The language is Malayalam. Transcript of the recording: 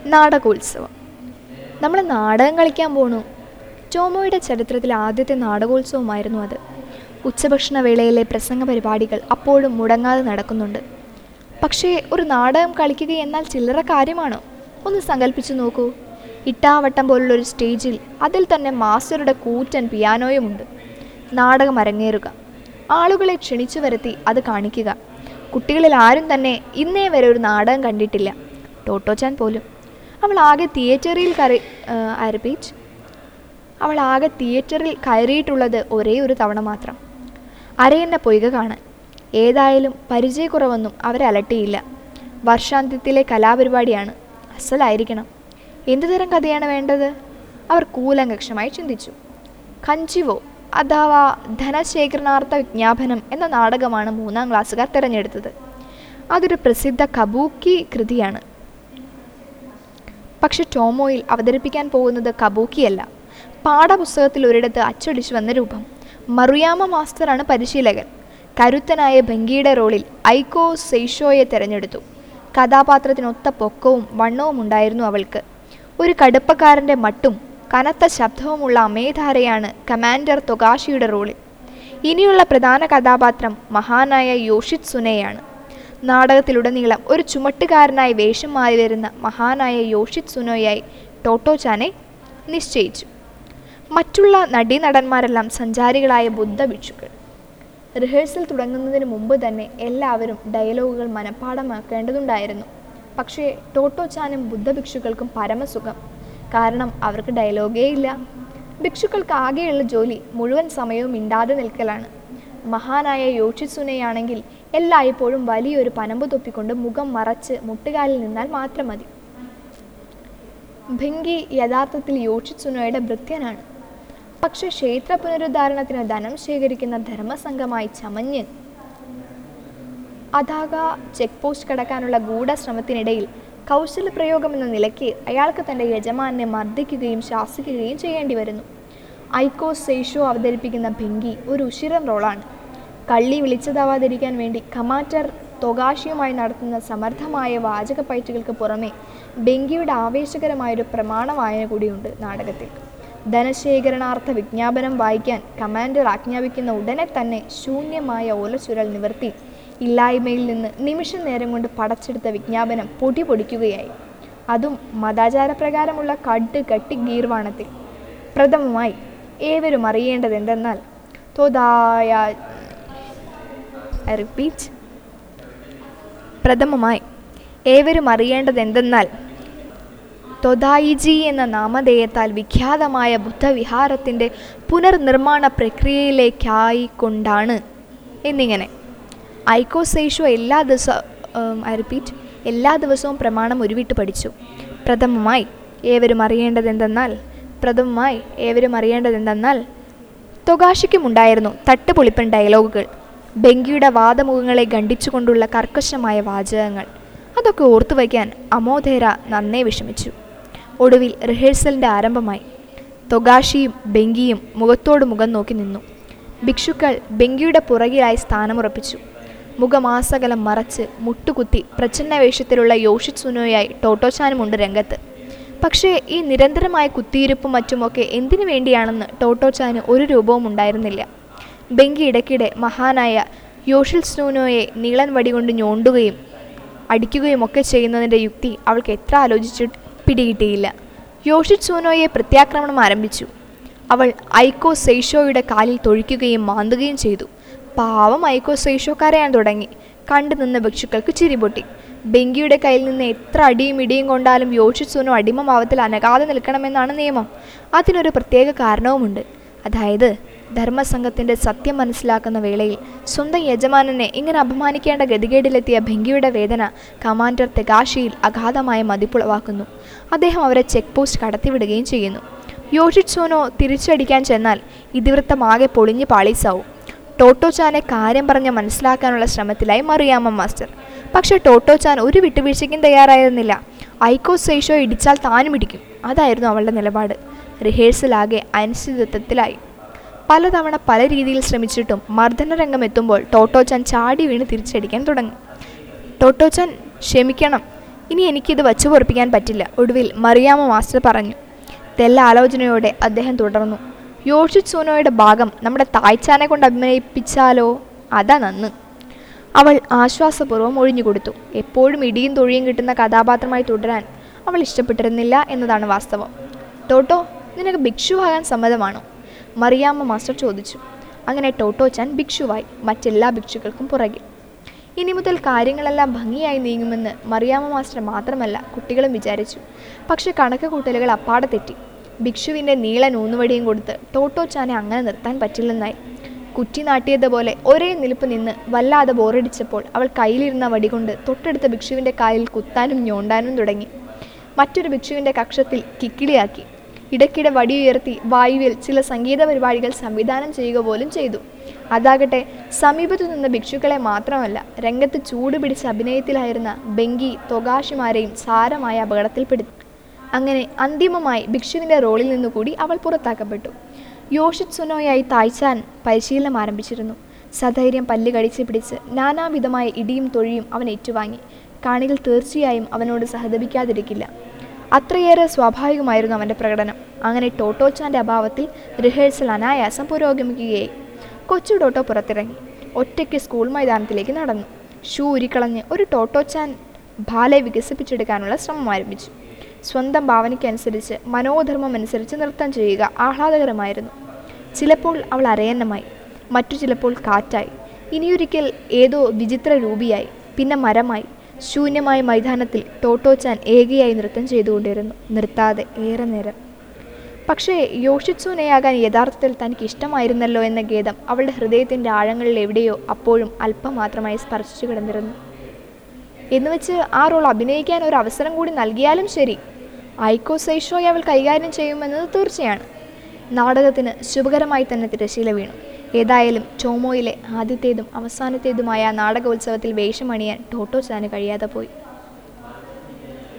നാടകോത്സവം നമ്മൾ നാടകം കളിക്കാൻ പോണു ടോമോയുടെ ചരിത്രത്തിലെ ആദ്യത്തെ നാടകോത്സവമായിരുന്നു അത് ഉച്ചഭക്ഷണ വേളയിലെ പ്രസംഗ പരിപാടികൾ അപ്പോഴും മുടങ്ങാതെ നടക്കുന്നുണ്ട് പക്ഷേ ഒരു നാടകം കളിക്കുക എന്നാൽ ചില്ലറ കാര്യമാണോ ഒന്ന് സങ്കല്പിച്ചു നോക്കൂ ഇട്ടാവട്ടം പോലുള്ള ഒരു സ്റ്റേജിൽ അതിൽ തന്നെ മാസ്റ്ററുടെ കൂറ്റൻ പിയാനോയുമുണ്ട് നാടകം അരങ്ങേറുക ആളുകളെ ക്ഷണിച്ചു വരുത്തി അത് കാണിക്കുക കുട്ടികളിൽ ആരും തന്നെ ഇന്നേ വരെ ഒരു നാടകം കണ്ടിട്ടില്ല ടോട്ടോച്ചാൻ പോലും അവൾ ആകെ തിയേറ്ററിൽ കറി റിപ്പീറ്റ് അവൾ ആകെ തിയേറ്ററിൽ കയറിയിട്ടുള്ളത് ഒരേ ഒരു തവണ മാത്രം അരയന്ന പൊയ്ക കാണാൻ ഏതായാലും പരിചയക്കുറവൊന്നും അവരെ അലട്ടിയില്ല വർഷാന്ത്യത്തിലെ കലാപരിപാടിയാണ് അസലായിരിക്കണം എന്തുതരം കഥയാണ് വേണ്ടത് അവർ കൂലങ്കക്ഷമായി ചിന്തിച്ചു കഞ്ചിവോ അഥവാ ധനശേഖരണാർത്ഥ വിജ്ഞാപനം എന്ന നാടകമാണ് മൂന്നാം ക്ലാസ്സുകാർ തിരഞ്ഞെടുത്തത് അതൊരു പ്രസിദ്ധ കബൂക്കി കൃതിയാണ് പക്ഷെ ടോമോയിൽ അവതരിപ്പിക്കാൻ പോകുന്നത് കബൂക്കിയല്ല പാഠപുസ്തകത്തിൽ ഒരിടത്ത് അച്ചടിച്ചു വന്ന രൂപം മറുയാമ മാസ്റ്ററാണ് പരിശീലകൻ കരുത്തനായ ഭംഗിയുടെ റോളിൽ ഐക്കോ സെയ്ഷോയെ തിരഞ്ഞെടുത്തു കഥാപാത്രത്തിനൊത്ത പൊക്കവും വണ്ണവും ഉണ്ടായിരുന്നു അവൾക്ക് ഒരു കടുപ്പക്കാരൻ്റെ മട്ടും കനത്ത ശബ്ദവുമുള്ള അമേധാരയാണ് കമാൻഡർ തൊഗാഷിയുടെ റോളിൽ ഇനിയുള്ള പ്രധാന കഥാപാത്രം മഹാനായ യോഷിത് സുനയാണ് നാടകത്തിലുടനീളം ഒരു ചുമട്ടുകാരനായി വേഷം മാറി വരുന്ന മഹാനായ യോഷിത് സുനോയായി ടോട്ടോചാനെ നിശ്ചയിച്ചു മറ്റുള്ള നടീനടന്മാരെല്ലാം സഞ്ചാരികളായ ബുദ്ധ ഭിക്ഷുക്കൾ റിഹേഴ്സൽ തുടങ്ങുന്നതിന് മുമ്പ് തന്നെ എല്ലാവരും ഡയലോഗുകൾ മനഃപ്പാടമാക്കേണ്ടതുണ്ടായിരുന്നു പക്ഷേ ടോട്ടോച്ചാനും ബുദ്ധഭിക്ഷുക്കൾക്കും പരമസുഖം കാരണം അവർക്ക് ഡയലോഗേ ഇല്ല ഭിക്ഷുക്കൾക്ക് ആകെയുള്ള ജോലി മുഴുവൻ സമയവും മിണ്ടാതെ നിൽക്കലാണ് മഹാനായ യോഷിസുനയാണെങ്കിൽ എല്ലായ്പ്പോഴും വലിയൊരു പനമ്പ് തൊപ്പിക്കൊണ്ട് മുഖം മറച്ച് മുട്ടുകാലിൽ നിന്നാൽ മാത്രം മതി ഭിങ്കി യഥാർത്ഥത്തിൽ യോഷിസുനയുടെ ഭൃത്യനാണ് പക്ഷെ ക്ഷേത്ര പുനരുദ്ധാരണത്തിന് ധനം ശേഖരിക്കുന്ന ധർമ്മസംഘമായി ചമഞ്ഞ് അതാക ചെക്ക് പോസ്റ്റ് കടക്കാനുള്ള ഗൂഢശ്രമത്തിനിടയിൽ കൗശലപ്രയോഗം എന്ന നിലയ്ക്ക് അയാൾക്ക് തൻ്റെ യജമാനെ മർദ്ദിക്കുകയും ശാസിക്കുകയും ചെയ്യേണ്ടി വരുന്നു ഐക്കോ സെയ്ഷോ അവതരിപ്പിക്കുന്ന ഭിങ്കി ഒരു ഉശിരൻ റോളാണ് കള്ളി വിളിച്ചതാവാതിരിക്കാൻ വേണ്ടി കമാറ്റർ തൊഗാഷിയുമായി നടത്തുന്ന സമർത്ഥമായ വാചകപ്പയറ്റുകൾക്ക് പുറമെ ബെങ്കിയുടെ ആവേശകരമായൊരു പ്രമാണ വായന കൂടിയുണ്ട് നാടകത്തിൽ ധനശേഖരണാർത്ഥ വിജ്ഞാപനം വായിക്കാൻ കമാൻഡർ ആജ്ഞാപിക്കുന്ന ഉടനെ തന്നെ ശൂന്യമായ ഓലച്ചുരൽ നിവർത്തി ഇല്ലായ്മയിൽ നിന്ന് നിമിഷ നേരം കൊണ്ട് പടച്ചെടുത്ത വിജ്ഞാപനം പൊടി പൊടിക്കുകയായി അതും മതാചാരപ്രകാരമുള്ള കട്ട് കട്ടി ഗീർവാണത്തിൽ പ്രഥമമായി ഏവരും അറിയേണ്ടത് എന്തെന്നാൽ തോതായ റിപ്പീറ്റ് പ്രഥമമായി ഏവരും അറിയേണ്ടത് എന്തെന്നാൽ തൊദായിജി എന്ന നാമധേയത്താൽ വിഖ്യാതമായ ബുദ്ധവിഹാരത്തിൻ്റെ പുനർനിർമ്മാണ പ്രക്രിയയിലേക്കായിക്കൊണ്ടാണ് എന്നിങ്ങനെ ഐക്കോസേഷോ എല്ലാ ദിവസവും ഐ റിപ്പീറ്റ് എല്ലാ ദിവസവും പ്രമാണം ഉരുവിട്ട് പഠിച്ചു പ്രഥമമായി ഏവരും അറിയേണ്ടതെന്തെന്നാൽ പ്രഥമമായി ഏവരും അറിയേണ്ടതെന്തെന്നാൽ തൊഗാഷിക്കുമുണ്ടായിരുന്നു തട്ടുപൊളിപ്പൻ ഡയലോഗുകൾ ബെങ്കിയുടെ വാദമുഖങ്ങളെ ഖണ്ഡിച്ചുകൊണ്ടുള്ള കർക്കശമായ വാചകങ്ങൾ അതൊക്കെ ഓർത്തു വയ്ക്കാൻ അമോധേര നന്നേ വിഷമിച്ചു ഒടുവിൽ റിഹേഴ്സലിൻ്റെ ആരംഭമായി തൊഗാഷിയും ബെങ്കിയും മുഖത്തോട് മുഖം നോക്കി നിന്നു ഭിക്ഷുക്കൾ ബെങ്കിയുടെ പുറകിലായി സ്ഥാനമുറപ്പിച്ചു മുഖമാസകലം മറച്ച് മുട്ടുകുത്തി പ്രച്ഛന്ന വേഷത്തിലുള്ള യോഷിത് സുനോയായി ടോട്ടോച്ചാനുമുണ്ട് രംഗത്ത് പക്ഷേ ഈ നിരന്തരമായ കുത്തിയിരിപ്പും മറ്റുമൊക്കെ എന്തിനു വേണ്ടിയാണെന്ന് ടോട്ടോച്ചാന് ഒരു രൂപവും ഉണ്ടായിരുന്നില്ല ബെങ്കി ഇടയ്ക്കിടെ മഹാനായ യോഷിൽ സ്നൂനോയെ നീളൻ വടികൊണ്ട് ഞോണ്ടുകയും അടിക്കുകയും ഒക്കെ ചെയ്യുന്നതിൻ്റെ യുക്തി അവൾക്ക് എത്ര ആലോചിച്ചിട്ട് പിടികിട്ടിയില്ല യോഷിത് സൂനോയെ പ്രത്യാക്രമണം ആരംഭിച്ചു അവൾ ഐക്കോ സെയ്ഷോയുടെ കാലിൽ തൊഴിക്കുകയും മാന്തുകയും ചെയ്തു പാവം ഐക്കോ സെയ്ഷോ കരയാൻ തുടങ്ങി കണ്ടു നിന്ന ഭിക്ഷുക്കൾക്ക് ചിരിപൊട്ടി ബെങ്കിയുടെ കയ്യിൽ നിന്ന് എത്ര അടിയും ഇടിയും കൊണ്ടാലും യോഷിത് സൂനോ അടിമഭാവത്തിൽ അനകാതെ നിൽക്കണമെന്നാണ് നിയമം അതിനൊരു പ്രത്യേക കാരണവുമുണ്ട് അതായത് ധർമ്മസംഘത്തിൻ്റെ സത്യം മനസ്സിലാക്കുന്ന വേളയിൽ സ്വന്തം യജമാനനെ ഇങ്ങനെ അപമാനിക്കേണ്ട ഗതികേടിലെത്തിയ ഭെങ്കിയുടെ വേദന കമാൻഡർ തെഗാഷിയിൽ അഗാധമായ മതിപ്പുളവാക്കുന്നു അദ്ദേഹം അവരെ ചെക്ക് പോസ്റ്റ് കടത്തിവിടുകയും ചെയ്യുന്നു യോഷിത് സോനോ തിരിച്ചടിക്കാൻ ചെന്നാൽ ഇതിവൃത്തമാകെ പൊളിഞ്ഞ് പാളീസാവും ടോട്ടോചാനെ കാര്യം പറഞ്ഞ് മനസ്സിലാക്കാനുള്ള ശ്രമത്തിലായി മറിയാമ്മ മാസ്റ്റർ പക്ഷേ ടോട്ടോചാൻ ഒരു വിട്ടുവീഴ്ചയ്ക്കും തയ്യാറായിരുന്നില്ല ഐക്കോ സെയ്ഷോ ഇടിച്ചാൽ താനും ഇടിക്കും അതായിരുന്നു അവളുടെ നിലപാട് റിഹേഴ്സലാകെ അനിശ്ചിതത്വത്തിലായി പലതവണ പല രീതിയിൽ ശ്രമിച്ചിട്ടും മർദ്ദനരംഗം എത്തുമ്പോൾ ടോട്ടോച്ചാൻ ചാടി വീണ് തിരിച്ചടിക്കാൻ തുടങ്ങി ടോട്ടോച്ചാൻ ക്ഷമിക്കണം ഇനി എനിക്കിത് വച്ചു പൊറപ്പിക്കാൻ പറ്റില്ല ഒടുവിൽ മറിയാമ്മ മാസ്റ്റർ പറഞ്ഞു തെല്ല ആലോചനയോടെ അദ്ദേഹം തുടർന്നു യോഷിത് സോനോയുടെ ഭാഗം നമ്മുടെ തായ്ച്ചാനെ കൊണ്ട് അഭിനയിപ്പിച്ചാലോ അതാ നന്ന് അവൾ ആശ്വാസപൂർവ്വം ഒഴിഞ്ഞുകൊടുത്തു എപ്പോഴും ഇടിയും തൊഴിയും കിട്ടുന്ന കഥാപാത്രമായി തുടരാൻ അവൾ ഇഷ്ടപ്പെട്ടിരുന്നില്ല എന്നതാണ് വാസ്തവം ടോട്ടോ നിനക്ക് ഭിക്ഷുവാകാൻ സമ്മതമാണോ മറിയാമ്മ മാസ്റ്റർ ചോദിച്ചു അങ്ങനെ ടോട്ടോ ചാൻ ഭിക്ഷുവായി മറ്റെല്ലാ ഭിക്ഷുക്കൾക്കും പുറകിൽ ഇനി മുതൽ കാര്യങ്ങളെല്ലാം ഭംഗിയായി നീങ്ങുമെന്ന് മറിയാമ്മ മാസ്റ്റർ മാത്രമല്ല കുട്ടികളും വിചാരിച്ചു പക്ഷെ കണക്ക് കൂട്ടലുകൾ അപ്പാടെ തെറ്റി ഭിക്ഷുവിൻ്റെ നീളൻ ഊന്നുവടിയും കൊടുത്ത് ടോട്ടോ ചാനെ അങ്ങനെ നിർത്താൻ പറ്റില്ലെന്നായി കുറ്റി നാട്ടിയതുപോലെ ഒരേ നിൽപ്പ് നിന്ന് വല്ലാതെ ബോറടിച്ചപ്പോൾ അവൾ കയ്യിലിരുന്ന വടി കൊണ്ട് തൊട്ടടുത്ത ഭിക്ഷുവിൻ്റെ കാലിൽ കുത്താനും ഞോണ്ടാനും തുടങ്ങി മറ്റൊരു ഭിക്ഷുവിൻ്റെ കക്ഷത്തിൽ കിക്കിളിയാക്കി ഇടയ്ക്കിടെ വടി ഉയർത്തി വായുവിൽ ചില സംഗീത പരിപാടികൾ സംവിധാനം ചെയ്യുക പോലും ചെയ്തു അതാകട്ടെ സമീപത്തു നിന്ന ഭിക്ഷുക്കളെ മാത്രമല്ല രംഗത്ത് ചൂട് പിടിച്ച അഭിനയത്തിലായിരുന്ന ബെങ്കി തൊഗാഷിമാരെയും സാരമായ അപകടത്തിൽപ്പെടുത്തി അങ്ങനെ അന്തിമമായി ഭിക്ഷുവിൻ്റെ റോളിൽ നിന്നുകൂടി അവൾ പുറത്താക്കപ്പെട്ടു യോഷിത് സുനോയായി തായ്ച്ചാൻ പരിശീലനം ആരംഭിച്ചിരുന്നു സധൈര്യം പല്ല് കടിച്ച് പിടിച്ച് നാനാവിധമായ ഇടിയും തൊഴിയും അവൻ ഏറ്റുവാങ്ങി കാണികൾ തീർച്ചയായും അവനോട് സഹതപിക്കാതിരിക്കില്ല അത്രയേറെ സ്വാഭാവികമായിരുന്നു അവൻ്റെ പ്രകടനം അങ്ങനെ ടോട്ടോച്ചാൻ്റെ അഭാവത്തിൽ റിഹേഴ്സൽ അനായാസം പുരോഗമിക്കുകയായി കൊച്ചു ടോട്ടോ പുറത്തിറങ്ങി ഒറ്റയ്ക്ക് സ്കൂൾ മൈതാനത്തിലേക്ക് നടന്നു ഷൂ ഉരിക്കളഞ്ഞ് ഒരു ടോട്ടോച്ചാൻ ബാലെ വികസിപ്പിച്ചെടുക്കാനുള്ള ശ്രമം ആരംഭിച്ചു സ്വന്തം ഭാവനയ്ക്കനുസരിച്ച് മനോധർമ്മം അനുസരിച്ച് നൃത്തം ചെയ്യുക ആഹ്ലാദകരമായിരുന്നു ചിലപ്പോൾ അവൾ അരയന്നമായി മറ്റു ചിലപ്പോൾ കാറ്റായി ഇനിയൊരിക്കൽ ഏതോ വിചിത്ര രൂപിയായി പിന്നെ മരമായി ശൂന്യമായ മൈതാനത്തിൽ ടോട്ടോച്ചാൻ ഏകയായി നൃത്തം ചെയ്തുകൊണ്ടിരുന്നു നിർത്താതെ ഏറെ നേരം പക്ഷേ യോഷിത്സുനയാകാൻ യഥാർത്ഥത്തിൽ തനിക്ക് ഇഷ്ടമായിരുന്നല്ലോ എന്ന ഖേദം അവളുടെ ഹൃദയത്തിൻ്റെ ആഴങ്ങളിൽ എവിടെയോ അപ്പോഴും അല്പം മാത്രമായി സ്പർശിച്ചു കിടന്നിരുന്നു എന്നുവെച്ച് ആ റോൾ അഭിനയിക്കാൻ ഒരു അവസരം കൂടി നൽകിയാലും ശരി ഐക്കോ സൈഷോയെ അവൾ കൈകാര്യം ചെയ്യുമെന്നത് തീർച്ചയാണ് നാടകത്തിന് ശുഭകരമായി തന്നെ തിരശീല വീണു ഏതായാലും ടോമോയിലെ ആദ്യത്തേതും അവസാനത്തേതുമായ ആ നാടകോത്സവത്തിൽ വേഷമണിയാൻ ടോട്ടോ ചാന് കഴിയാതെ പോയി